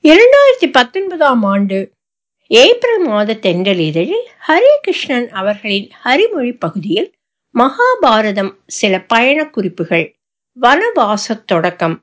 இரண்டாயிரத்தி பத்தொன்பதாம் ஆண்டு ஏப்ரல் மாத தென்றல் இதழில் ஹரே கிருஷ்ணன் அவர்களின் ஹரிமொழி பகுதியில் மகாபாரதம் சில பயண குறிப்புகள் வனவாச தொடக்கம்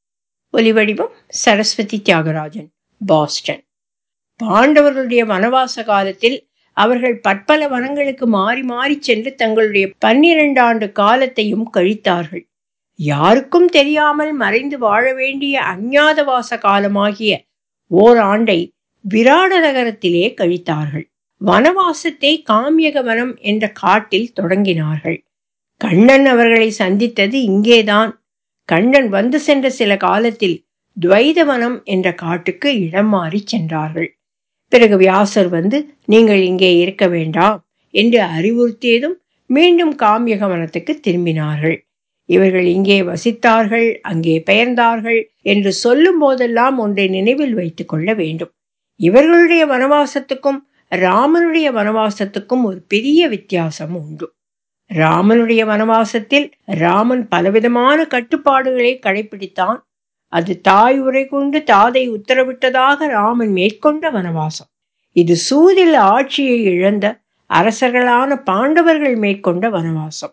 ஒலிவடிவம் சரஸ்வதி தியாகராஜன் பாஸ்டன் பாண்டவர்களுடைய வனவாச காலத்தில் அவர்கள் பற்பல வனங்களுக்கு மாறி மாறி சென்று தங்களுடைய பன்னிரண்டாண்டு காலத்தையும் கழித்தார்கள் யாருக்கும் தெரியாமல் மறைந்து வாழ வேண்டிய அஞ்ஞாதவாச காலமாகிய ஓராண்டை விராட நகரத்திலே கழித்தார்கள் வனவாசத்தை காமியக வனம் என்ற காட்டில் தொடங்கினார்கள் கண்ணன் அவர்களை சந்தித்தது இங்கேதான் கண்ணன் வந்து சென்ற சில காலத்தில் துவைதவனம் என்ற காட்டுக்கு இடம் மாறி சென்றார்கள் பிறகு வியாசர் வந்து நீங்கள் இங்கே இருக்க வேண்டாம் என்று அறிவுறுத்தியதும் மீண்டும் காமியக வனத்துக்கு திரும்பினார்கள் இவர்கள் இங்கே வசித்தார்கள் அங்கே பெயர்ந்தார்கள் என்று சொல்லும் போதெல்லாம் ஒன்றை நினைவில் வைத்துக் கொள்ள வேண்டும் இவர்களுடைய வனவாசத்துக்கும் ராமனுடைய வனவாசத்துக்கும் ஒரு பெரிய வித்தியாசம் உண்டு ராமனுடைய வனவாசத்தில் ராமன் பலவிதமான கட்டுப்பாடுகளை கடைபிடித்தான் அது தாய் உரை கொண்டு தாதை உத்தரவிட்டதாக ராமன் மேற்கொண்ட வனவாசம் இது சூதில் ஆட்சியை இழந்த அரசர்களான பாண்டவர்கள் மேற்கொண்ட வனவாசம்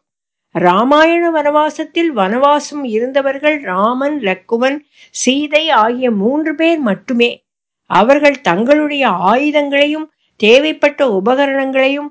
ராமாயண வனவாசத்தில் வனவாசம் இருந்தவர்கள் ராமன் லக்குவன் சீதை ஆகிய மூன்று பேர் மட்டுமே அவர்கள் தங்களுடைய ஆயுதங்களையும் தேவைப்பட்ட உபகரணங்களையும்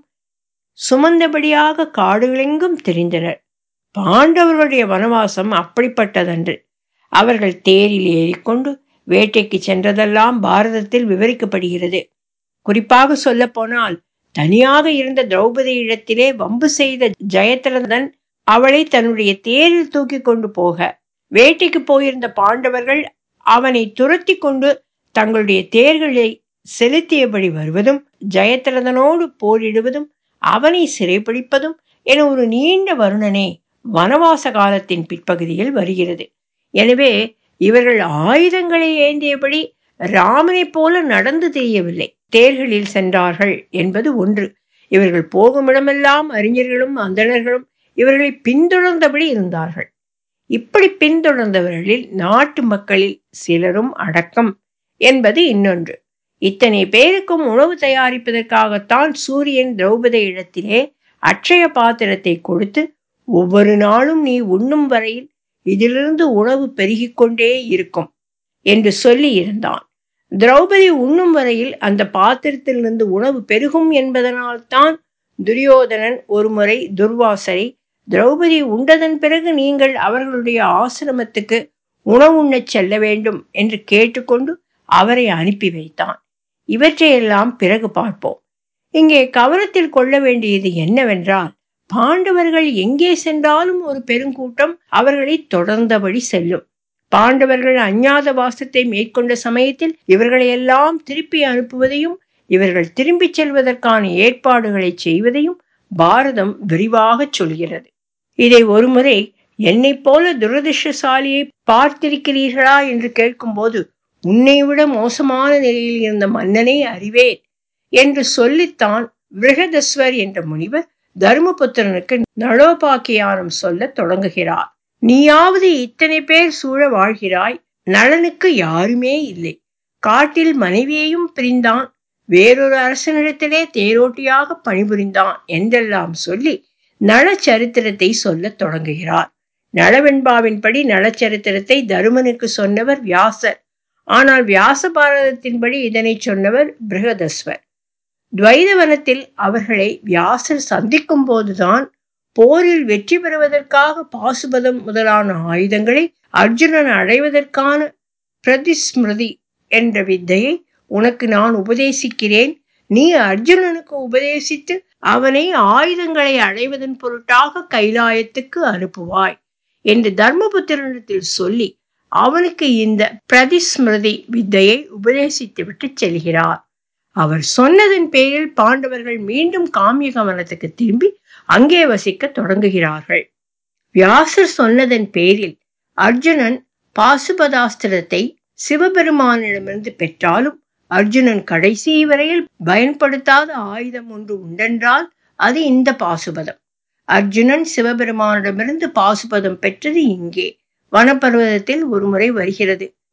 சுமந்தபடியாக காடுகளெங்கும் தெரிந்தனர் பாண்டவர்களுடைய வனவாசம் அப்படிப்பட்டதன்று அவர்கள் தேரில் ஏறிக்கொண்டு வேட்டைக்கு சென்றதெல்லாம் பாரதத்தில் விவரிக்கப்படுகிறது குறிப்பாக சொல்ல போனால் தனியாக இருந்த திரௌபதி இடத்திலே வம்பு செய்த ஜெயத்ரதன் அவளை தன்னுடைய தேரில் தூக்கி கொண்டு போக வேட்டைக்கு போயிருந்த பாண்டவர்கள் அவனை துரத்தி கொண்டு தங்களுடைய தேர்களை செலுத்தியபடி வருவதும் ஜெயத்ரதனோடு போரிடுவதும் அவனை சிறைப்பிடிப்பதும் என ஒரு நீண்ட வருணனே வனவாச காலத்தின் பிற்பகுதியில் வருகிறது எனவே இவர்கள் ஆயுதங்களை ஏந்தியபடி ராமனைப் போல நடந்து தெரியவில்லை தேர்களில் சென்றார்கள் என்பது ஒன்று இவர்கள் போகும் இடமெல்லாம் அறிஞர்களும் அந்தணர்களும் இவர்களை பின்தொடர்ந்தபடி இருந்தார்கள் இப்படி பின்தொடர்ந்தவர்களில் நாட்டு மக்களில் சிலரும் அடக்கம் என்பது இன்னொன்று இத்தனை பேருக்கும் உணவு தயாரிப்பதற்காகத்தான் சூரியன் திரௌபதி இடத்திலே அட்சய பாத்திரத்தை கொடுத்து ஒவ்வொரு நாளும் நீ உண்ணும் வரையில் இதிலிருந்து உணவு பெருகிக் கொண்டே இருக்கும் என்று சொல்லி இருந்தான் திரௌபதி உண்ணும் வரையில் அந்த பாத்திரத்திலிருந்து உணவு பெருகும் என்பதனால்தான் துரியோதனன் ஒருமுறை துர்வாசரை திரௌபதி உண்டதன் பிறகு நீங்கள் அவர்களுடைய ஆசிரமத்துக்கு உணவுண்ணச் செல்ல வேண்டும் என்று கேட்டுக்கொண்டு அவரை அனுப்பி வைத்தான் இவற்றையெல்லாம் பிறகு பார்ப்போம் இங்கே கவனத்தில் கொள்ள வேண்டியது என்னவென்றால் பாண்டவர்கள் எங்கே சென்றாலும் ஒரு பெருங்கூட்டம் அவர்களை தொடர்ந்தபடி செல்லும் பாண்டவர்கள் அஞ்ஞாத வாசத்தை மேற்கொண்ட சமயத்தில் இவர்களையெல்லாம் திருப்பி அனுப்புவதையும் இவர்கள் திரும்பிச் செல்வதற்கான ஏற்பாடுகளை செய்வதையும் பாரதம் விரிவாக சொல்கிறது இதை ஒருமுறை என்னைப் போல துரதிருஷ்டசாலியை பார்த்திருக்கிறீர்களா என்று கேட்கும்போது உன்னை விட மோசமான நிலையில் இருந்த மன்னனை அறிவேன் என்று சொல்லித்தான் விரகதஸ்வர் என்ற முனிவர் தர்மபுத்திரனுக்கு நளோபாக்கியானம் சொல்ல தொடங்குகிறார் நீயாவது இத்தனை பேர் சூழ வாழ்கிறாய் நலனுக்கு யாருமே இல்லை காட்டில் மனைவியையும் பிரிந்தான் வேறொரு அரசனிடத்திலே தேரோட்டியாக பணிபுரிந்தான் என்றெல்லாம் சொல்லி நலச்சரித்திரத்தை சொல்ல தொடங்குகிறார் நளவெண்பாவின்படி நலச்சரித்திரத்தை தருமனுக்கு சொன்னவர் வியாசர் ஆனால் வியாச பாரதத்தின்படி இதனை சொன்னவர் பிருகதஸ்வர் துவைதவனத்தில் அவர்களை வியாசர் சந்திக்கும் போதுதான் போரில் வெற்றி பெறுவதற்காக பாசுபதம் முதலான ஆயுதங்களை அர்ஜுனன் அடைவதற்கான பிரதிஸ்மிருதி என்ற வித்தையை உனக்கு நான் உபதேசிக்கிறேன் நீ அர்ஜுனனுக்கு உபதேசித்து அவனை ஆயுதங்களை அடைவதன் பொருட்டாக கைலாயத்துக்கு அனுப்புவாய் என்று தர்மபுத்திரனிடத்தில் சொல்லி அவனுக்கு இந்த பிரதிஸ்மிருதி வித்தையை உபதேசித்துவிட்டு செல்கிறார் அவர் சொன்னதன் பேரில் பாண்டவர்கள் மீண்டும் காமிய கவனத்துக்கு திரும்பி அங்கே வசிக்க தொடங்குகிறார்கள் வியாசர் சொன்னதன் பேரில் அர்ஜுனன் பாசுபதாஸ்திரத்தை சிவபெருமானிடமிருந்து பெற்றாலும் அர்ஜுனன் கடைசி வரையில் பயன்படுத்தாத ஆயுதம் ஒன்று உண்டென்றால் அது இந்த பாசுபதம் அர்ஜுனன் சிவபெருமானிடமிருந்து பாசுபதம் பெற்றது இங்கே வனப்பர்வதத்தில் ஒருமுறை வருகிறது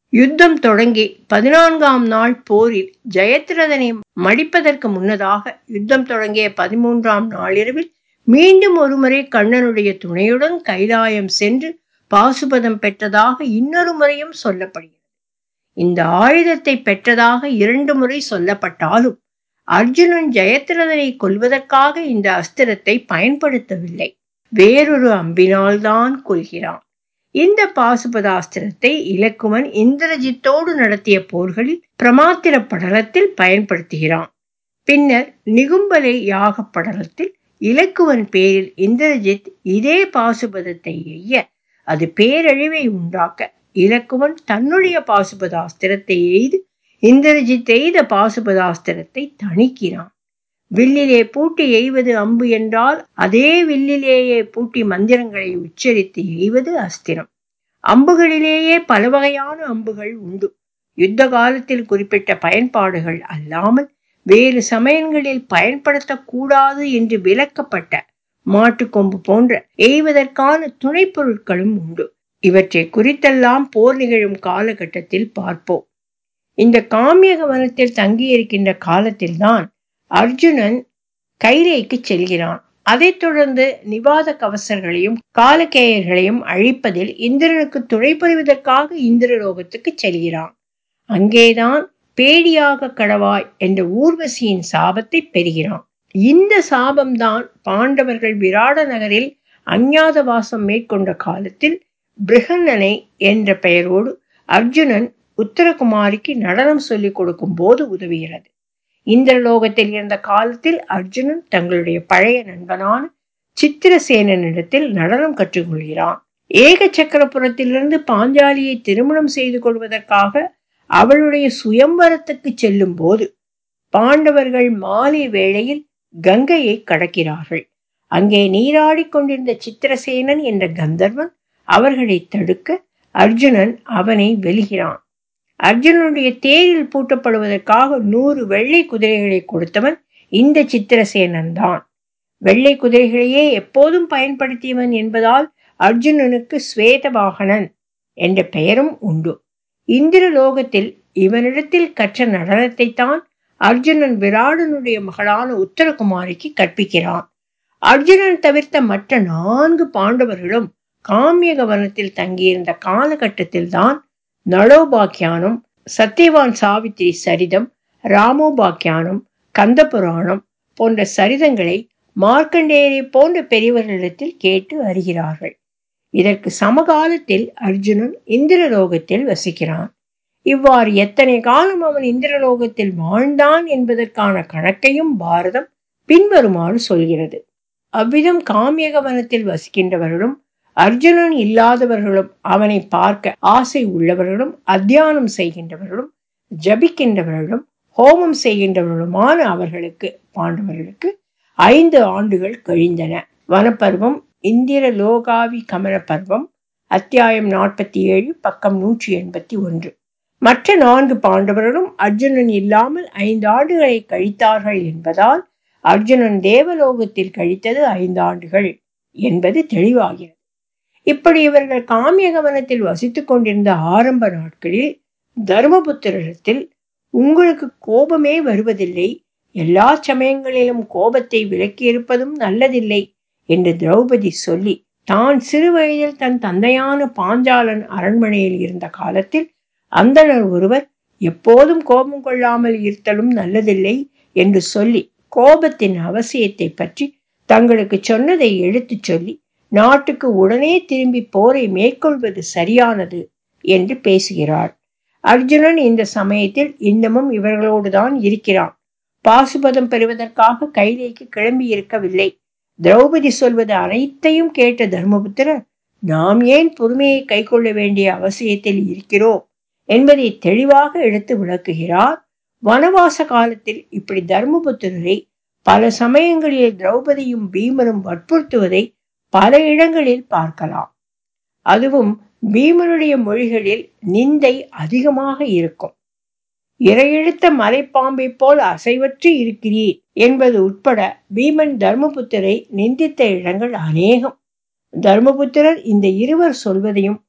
யுத்தம் தொடங்கி பதினான்காம் நாள் போரில் ஜெயத்ரதனை மடிப்பதற்கு முன்னதாக யுத்தம் தொடங்கிய பதிமூன்றாம் நாளிரவில் மீண்டும் ஒருமுறை கண்ணனுடைய துணையுடன் கைலாயம் சென்று பாசுபதம் பெற்றதாக இன்னொரு முறையும் சொல்லப்படுகிறது இந்த ஆயுதத்தை பெற்றதாக இரண்டு முறை சொல்லப்பட்டாலும் அர்ஜுனன் ஜெயத்ரதனை கொல்வதற்காக இந்த அஸ்திரத்தை பயன்படுத்தவில்லை வேறொரு அம்பினால்தான் கொள்கிறான் இந்த பாசுபதாஸ்திரத்தை இலக்குவன் இந்திரஜித்தோடு நடத்திய போர்களில் பிரமாத்திர படலத்தில் பயன்படுத்துகிறான் பின்னர் நிகும்பலை யாக படலத்தில் இலக்குவன் பேரில் இந்திரஜித் இதே பாசுபதத்தை எய்ய அது பேரழிவை உண்டாக்க இலக்குவன் தன்னுடைய பாசுபதாஸ்திரத்தை எய்து இந்திரஜித் எய்த பாசுபதாஸ்திரத்தை தணிக்கிறான் வில்லிலே பூட்டி எய்வது அம்பு என்றால் அதே வில்லிலேயே பூட்டி மந்திரங்களை உச்சரித்து எய்வது அஸ்திரம் அம்புகளிலேயே பல வகையான அம்புகள் உண்டு யுத்த காலத்தில் குறிப்பிட்ட பயன்பாடுகள் அல்லாமல் வேறு சமயங்களில் பயன்படுத்தக்கூடாது என்று விலக்கப்பட்ட மாட்டுக்கொம்பு போன்ற எய்வதற்கான துணை பொருட்களும் உண்டு இவற்றை குறித்தெல்லாம் போர் நிகழும் காலகட்டத்தில் பார்ப்போம் இந்த காமியக வனத்தில் தங்கியிருக்கின்ற காலத்தில்தான் அர்ஜுனன் கைரேக்கு செல்கிறான் அதைத் தொடர்ந்து நிவாத கவசர்களையும் காலகேயர்களையும் அழிப்பதில் இந்திரனுக்கு துணை புரிவதற்காக இந்திரலோகத்துக்கு செல்கிறான் அங்கேதான் பேடியாக கடவாய் என்ற ஊர்வசியின் சாபத்தை பெறுகிறான் இந்த சாபம்தான் பாண்டவர்கள் விராட நகரில் அஞ்ஞாத வாசம் மேற்கொண்ட காலத்தில் பிருகன்னனை என்ற பெயரோடு அர்ஜுனன் உத்தரகுமாரிக்கு நடனம் சொல்லிக் கொடுக்கும் போது உதவுகிறது இந்திரலோகத்தில் இருந்த காலத்தில் அர்ஜுனன் தங்களுடைய பழைய நண்பனான சித்திரசேனனிடத்தில் நடனம் கற்றுக்கொள்கிறான் ஏக சக்கரபுரத்திலிருந்து பாஞ்சாலியை திருமணம் செய்து கொள்வதற்காக அவளுடைய சுயம்பரத்துக்கு செல்லும் போது பாண்டவர்கள் மாலை வேளையில் கங்கையை கடக்கிறார்கள் அங்கே நீராடிக் கொண்டிருந்த சித்திரசேனன் என்ற கந்தர்வன் அவர்களை தடுக்க அர்ஜுனன் அவனை வெல்கிறான் அர்ஜுனனுடைய தேரில் பூட்டப்படுவதற்காக நூறு வெள்ளை குதிரைகளை கொடுத்தவன் இந்த சித்திரசேனன் தான் வெள்ளை குதிரைகளையே எப்போதும் பயன்படுத்தியவன் என்பதால் அர்ஜுனனுக்கு ஸ்வேதவாகனன் என்ற பெயரும் உண்டு இந்திரலோகத்தில் இவனிடத்தில் கற்ற நடனத்தை தான் அர்ஜுனன் விராடனுடைய மகளான உத்தரகுமாரிக்கு கற்பிக்கிறான் அர்ஜுனன் தவிர்த்த மற்ற நான்கு பாண்டவர்களும் காமியக வனத்தில் தங்கியிருந்த காலகட்டத்தில் தான் நளோபாக்கியானம் சத்யவான் சாவித்திரி சரிதம் ராமோபாக்கியானம் கந்த புராணம் போன்ற சரிதங்களை மார்க்கண்டேயரை போன்ற பெரியவர்களிடத்தில் கேட்டு அறிகிறார்கள் இதற்கு சமகாலத்தில் அர்ஜுனன் இந்திரலோகத்தில் வசிக்கிறான் இவ்வாறு எத்தனை காலம் அவன் இந்திரலோகத்தில் வாழ்ந்தான் என்பதற்கான கணக்கையும் பாரதம் பின்வருமாறு சொல்கிறது அவ்விதம் காமியகவனத்தில் வசிக்கின்றவர்களும் அர்ஜுனன் இல்லாதவர்களும் அவனை பார்க்க ஆசை உள்ளவர்களும் அத்தியானம் செய்கின்றவர்களும் ஜபிக்கின்றவர்களும் ஹோமம் செய்கின்றவர்களுமான அவர்களுக்கு பாண்டவர்களுக்கு ஐந்து ஆண்டுகள் கழிந்தன வனப்பருவம் இந்திர லோகாவி கமல பருவம் அத்தியாயம் நாற்பத்தி ஏழு பக்கம் நூற்றி எண்பத்தி ஒன்று மற்ற நான்கு பாண்டவர்களும் அர்ஜுனன் இல்லாமல் ஐந்து ஆண்டுகளை கழித்தார்கள் என்பதால் அர்ஜுனன் தேவலோகத்தில் கழித்தது ஐந்து ஆண்டுகள் என்பது தெளிவாகிறது இப்படி இவர்கள் காமியகவனத்தில் வசித்துக் கொண்டிருந்த ஆரம்ப நாட்களில் தர்மபுத்திரத்தில் உங்களுக்கு கோபமே வருவதில்லை எல்லா சமயங்களிலும் கோபத்தை விலக்கியிருப்பதும் நல்லதில்லை என்று திரௌபதி சொல்லி தான் சிறு வயதில் தன் தந்தையான பாஞ்சாலன் அரண்மனையில் இருந்த காலத்தில் அந்தணர் ஒருவர் எப்போதும் கோபம் கொள்ளாமல் இருத்தலும் நல்லதில்லை என்று சொல்லி கோபத்தின் அவசியத்தை பற்றி தங்களுக்கு சொன்னதை எடுத்துச் சொல்லி நாட்டுக்கு உடனே திரும்பி போரை மேற்கொள்வது சரியானது என்று பேசுகிறாள் அர்ஜுனன் இந்த சமயத்தில் இன்னமும் இவர்களோடுதான் இருக்கிறான் பாசுபதம் பெறுவதற்காக கைலேக்கு கிளம்பி இருக்கவில்லை திரௌபதி சொல்வது அனைத்தையும் கேட்ட தர்மபுத்திரர் நாம் ஏன் பொறுமையை கைக்கொள்ள வேண்டிய அவசியத்தில் இருக்கிறோம் என்பதை தெளிவாக எடுத்து விளக்குகிறார் வனவாச காலத்தில் இப்படி தர்மபுத்திரரை பல சமயங்களில் திரௌபதியும் பீமனும் வற்புறுத்துவதை பல இடங்களில் பார்க்கலாம் அதுவும் பீமனுடைய மொழிகளில் நிந்தை அதிகமாக இருக்கும் இரையெழுத்த மலைப்பாம்பை போல் அசைவற்று இருக்கிறீர் என்பது உட்பட பீமன் தர்மபுத்திரை நிந்தித்த இடங்கள் அநேகம் தர்மபுத்திரர் இந்த இருவர் சொல்வதையும்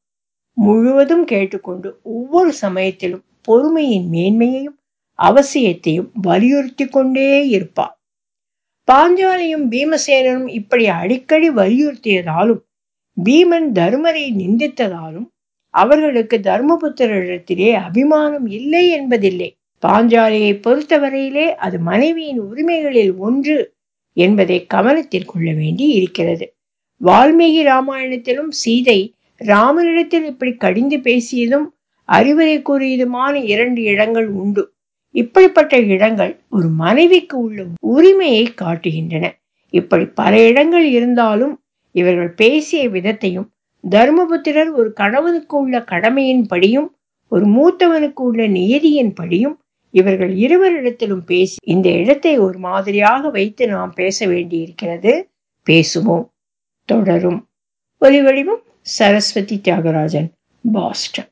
முழுவதும் கேட்டுக்கொண்டு ஒவ்வொரு சமயத்திலும் பொறுமையின் மேன்மையையும் அவசியத்தையும் வலியுறுத்தி கொண்டே இருப்பார் பாஞ்சாலியும் பீமசேனனும் இப்படி அடிக்கடி வலியுறுத்தியதாலும் பீமன் தருமரை நிந்தித்ததாலும் அவர்களுக்கு தர்மபுத்திரிடத்திலே அபிமானம் இல்லை என்பதில்லை பாஞ்சாலியை பொறுத்தவரையிலே அது மனைவியின் உரிமைகளில் ஒன்று என்பதை கவனத்தில் கொள்ள வேண்டி இருக்கிறது வால்மீகி ராமாயணத்திலும் சீதை ராமனிடத்தில் இப்படி கடிந்து பேசியதும் அறிவுரை கூறியதுமான இரண்டு இடங்கள் உண்டு இப்படிப்பட்ட இடங்கள் ஒரு மனைவிக்கு உள்ள உரிமையை காட்டுகின்றன இப்படி பல இடங்கள் இருந்தாலும் இவர்கள் பேசிய விதத்தையும் தர்மபுத்திரர் ஒரு கணவனுக்கு உள்ள கடமையின் படியும் ஒரு மூத்தவனுக்கு உள்ள நியதியின் படியும் இவர்கள் இருவரிடத்திலும் பேசி இந்த இடத்தை ஒரு மாதிரியாக வைத்து நாம் பேச வேண்டியிருக்கிறது பேசுவோம் தொடரும் ஒலி வடிவம் சரஸ்வதி தியாகராஜன் பாஸ்டன்